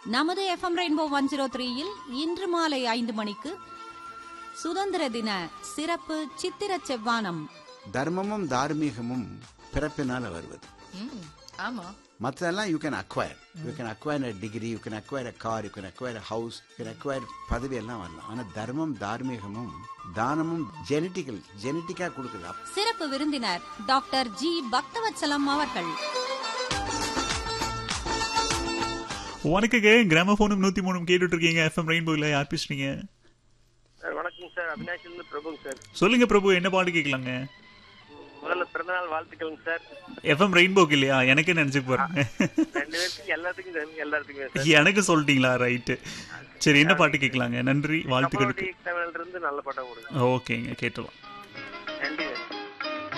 நமது FM rainbow one zero த்ரீயில் இன்று மாலை ஐந்து மணிக்கு சுதந்திர தின சிறப்பு சித்திர செவ்வானம் தர்மமும் தார்மீகமும் பிறப்பினால வருவது ம், ஆமா மற்றதெல்லாம் you can acquire you can acquire a degree you can acquire a car you can acquire a house you can acquire பதவி எல்லாம் வரலாம் ஆனா தர்மம் தார்மீகமும் தானமும் ஜெனட்டிக்கல் ஜெனட்டிக்கா கொடுக்குது சிறப்பு விருந்தினர் டாக்டர் ஜி பக்தவத்சலம் அவர்கள் வணக்கங்க கிராமபோனும் நூத்தி மூணு கேட்டுட்டு இருக்கீங்க எஃப்எம் ரெயின்போல யார் பேசுறீங்க சார் வணக்கம் சார் அவினாஷிலிருந்து பிரபுங்க சார் சொல்லுங்க பிரபு என்ன பாட்டு கேட்கலாங்க முதல்ல பிறந்தநாள் வாழ்த்துக்களுங்க சார் எஃப்எம் ரெயின்போக்கு இல்லையா எனக்கே நினைச்சு பாருங்க ரெண்டு பேருக்கு எல்லாத்துக்கும் தெரியும், எல்லாத்துக்குமே சார் எனக்கு சொல்லிட்டீங்களா ரைட்டு சரி என்ன பாட்டு கேட்கலாங்க நன்றி வாழ்த்துக்களுக்கு தமிழ் இருந்து நல்ல படம் கொடுங்க ஓகேங்க கேட்டலாம்